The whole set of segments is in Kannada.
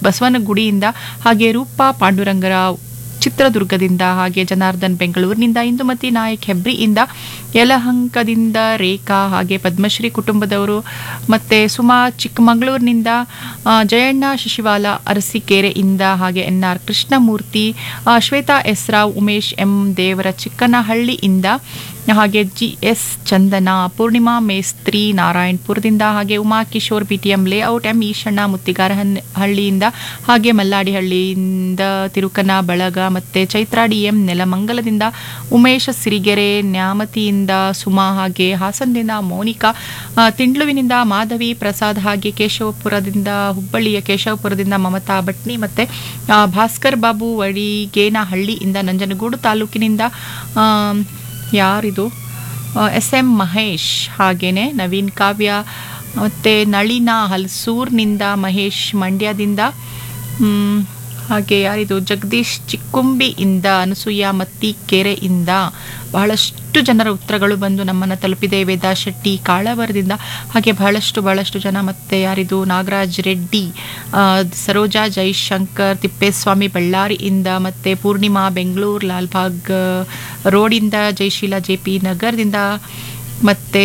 ಬಸವನಗುಡಿಯಿಂದ ಹಾಗೆ ರೂಪಾ ಪಾಂಡುರಂಗರಾವ್ ಚಿತ್ರದುರ್ಗದಿಂದ ಹಾಗೆ ಜನಾರ್ದನ್ ಬೆಂಗಳೂರಿನಿಂದ ಇಂದುಮತಿ ನಾಯಕ್ ಹೆಬ್ರಿಯಿಂದ ಯಲಹಂಕದಿಂದ ರೇಖಾ ಹಾಗೆ ಪದ್ಮಶ್ರೀ ಕುಟುಂಬದವರು ಮತ್ತೆ ಸುಮಾ ಚಿಕ್ಕಮಗಳೂರಿನಿಂದ ಆ, ಜಯಣ್ಣ ಶಿಶಿವಾಲ ಅರಸೀಕೆರೆಯಿಂದ ಹಾಗೆ ಎನ್ ಆರ್ ಕೃಷ್ಣಮೂರ್ತಿ ಆ, ಶ್ವೇತಾ ಎಸ್ ರಾವ್ ಉಮೇಶ್ ಎಂ ದೇವರ ಚಿಕ್ಕನಹಳ್ಳಿಯಿಂದ ಹಾಗೆ ಜಿ ಎಸ್ ಚಂದನ ಪೂರ್ಣಿಮಾ ಮೇಸ್ತ್ರಿ ನಾರಾಯಣಪುರದಿಂದ ಹಾಗೆ Uma Kishore B T M layout M Eshanna Muttigara ಹನ್- ಹಳ್ಳಿಯಿಂದ ಹಾಗೆ ಮಲ್ಲಾಡಿಹಳ್ಳಿಯಿಂದ ತಿರುಕನ ಬಳಗ ಮತ್ತೆ ಚೈತ್ರಾ ಡಿ ಎಂ ನೆಲಮಂಗಲದಿಂದ ಉಮೇಶ ಸಿರಿಗೆರೆ ನ್ಯಾಮತಿಯಿಂದ ಸುಮಾ ಹಾಗೆ ಹಾಸನದಿಂದ ಮೋನಿಕಾ ಆ, ತಿಂಡ್ಲುವಿನಿಂದ ಮಾಧವಿ ಪ್ರಸಾದ್ ಹಾಗೆ ಕೇಶವಪುರದಿಂದ ಹುಬ್ಬಳ್ಳಿಯ ಕೇಶವಪುರದಿಂದ ಮಮತಾ ಭಟ್ನಿ ಮತ್ತೆ ಆ, ಭಾಸ್ಕರ್ ಬಾಬು ವಡಿಗೇನಹಳ್ಳಿಯಿಂದ ನಂಜನಗೂಡು ತಾಲೂಕಿನಿಂದ ಆ, ಯಾರಿದು ಎಸ್ ಎಂ ಮಹೇಶ್ ಹಾಗೇನೆ ನವೀನ್ ಕಾವ್ಯ ಮತ್ತು ನಳಿನ ಹಲ್ಸೂರ್ನಿಂದ ಮಹೇಶ್ ಮಂಡ್ಯದಿಂದ ಮ್, ಹಾಗೆ ಯಾರಿದು ಜಗದೀಶ್ ಚಿಕ್ಕುಂಬಿಯಿಂದ ಅನಸೂಯ ಮತ್ತಿಕೆರೆಯಿಂದ ಬಹಳಷ್ಟು ಜನರ ಉತ್ತರಗಳು ಬಂದು ನಮ್ಮನ್ನು ತಲುಪಿದೆ ವೇದಾ ಶೆಟ್ಟಿ ಕಾಳವರದಿಂದ ಹಾಗೆ ಬಹಳಷ್ಟು ಬಹಳಷ್ಟು ಜನ ಮತ್ತೆ ಯಾರಿದು ನಾಗರಾಜ್ ರೆಡ್ಡಿ ಆ, ಸರೋಜಾ ಜೈಶಂಕರ್ ತಿಪ್ಪೇಸ್ವಾಮಿ ಬಳ್ಳಾರಿಯಿಂದ ಮತ್ತೆ ಪೂರ್ಣಿಮಾ ಬೆಂಗಳೂರು ಲಾಲ್ಬಾಗ್ ಆ, ರೋಡಿಂದ ಜಯಶೀಲ ಜೆ ಪಿ ನಗರದಿಂದ ಮತ್ತೆ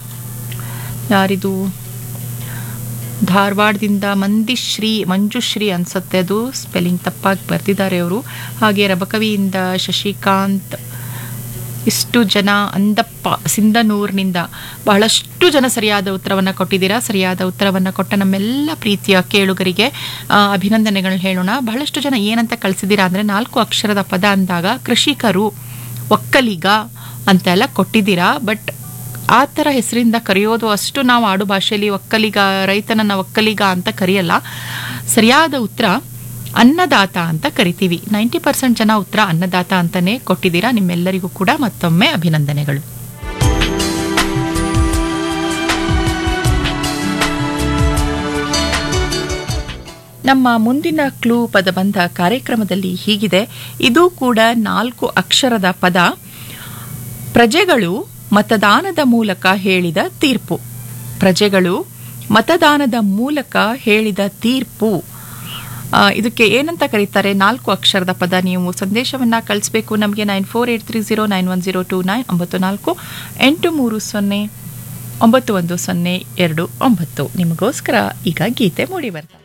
ಯಾರಿದು ಧಾರವಾಡದಿಂದ ಮಂದಿಶ್ರೀ ಮಂಜುಶ್ರೀ ಅನ್ಸುತ್ತೆ ಅದು ಸ್ಪೆಲ್ಲಿಂಗ್ ತಪ್ಪಾಗಿ ಬರ್ತಿದ್ದಾರೆ ಅವರು ಹಾಗೆ ರಬಕವಿಯಿಂದ ಶಶಿಕಾಂತ್ ಇಷ್ಟು ಜನ ಅಂದಪ್ಪ ಸಿಂಧನೂರಿನಿಂದ ಬಹಳಷ್ಟು ಜನ ಸರಿಯಾದ ಉತ್ತರವನ್ನು ಕೊಟ್ಟಿದ್ದೀರಾ ಸರಿಯಾದ ಉತ್ತರವನ್ನು ಕೊಟ್ಟ ನಮ್ಮೆಲ್ಲ ಪ್ರೀತಿಯ ಕೇಳುಗರಿಗೆ ಆ, ಅಭಿನಂದನೆಗಳನ್ನ ಹೇಳೋಣ ಬಹಳಷ್ಟು ಜನ ಏನಂತ ಕಳಿಸಿದ್ದೀರಾ ಅಂದರೆ ನಾಲ್ಕು ಅಕ್ಷರದ ಪದ ಅಂದಾಗ ಕೃಷಿಕರು ಒಕ್ಕಲಿಗ ಅಂತೆಲ್ಲ ಕೊಟ್ಟಿದ್ದೀರಾ ಬಟ್ ಆ ಥರ ಹೆಸರಿಂದ ಕರೆಯೋದು ಅಷ್ಟು ನಾವು ಆಡು ಭಾಷೆಯಲ್ಲಿ ಒಕ್ಕಲಿಗ ರೈತನನ್ನ ಒಕ್ಕಲಿಗ ಅಂತ ಕರೆಯಲ್ಲ ಸರಿಯಾದ ಉತ್ತರ ಅನ್ನದಾತ ಅಂತ ಕರಿತೀವಿ ನೈಂಟಿ ಪರ್ಸೆಂಟ್ ಜನ ಉತ್ತರ ಅನ್ನದಾತ ಅಂತಾನೆ ಕೊಟ್ಟಿದ್ದೀರಾ ನಿಮ್ಮೆಲ್ಲರಿಗೂ ಕೂಡ ಮತ್ತೊಮ್ಮೆ ಅಭಿನಂದನೆಗಳು ನಮ್ಮ ಮುಂದಿನ ಕ್ಲೂ ಪದಬಂಧ ಕಾರ್ಯಕ್ರಮದಲ್ಲಿ ಹೀಗಿದೆ ಇದು ಕೂಡ ನಾಲ್ಕು ಅಕ್ಷರದ ಪದ ಪ್ರಜೆಗಳು ಮತದಾನದ ಮೂಲಕ ಹೇಳಿದ ತೀರ್ಪು ಪ್ರಜೆಗಳು ಮತದಾನದ ಮೂಲಕ ಹೇಳಿದ ತೀರ್ಪು ಆ, ಇದಕ್ಕೆ ಏನಂತ ಕರೀತಾರೆ ನಾಲ್ಕು ಅಕ್ಷರದ ಪದ ನೀವು ಸಂದೇಶವನ್ನ ಕಳಿಸ್ಬೇಕು ನಮಗೆ nine four eight three zero nine one zero two nine ಒಂಬತ್ತು ನಾಲ್ಕು ಎಂಟು ಮೂರು ಸೊನ್ನೆ ಒಂಬತ್ತು ಒಂದು ಸೊನ್ನೆ ಎರಡು ಒಂಬತ್ತು ನಿಮಗೋಸ್ಕರ ಈಗ ಗೀತೆ ಮೂಡಿ ಬರ್ತಾರೆ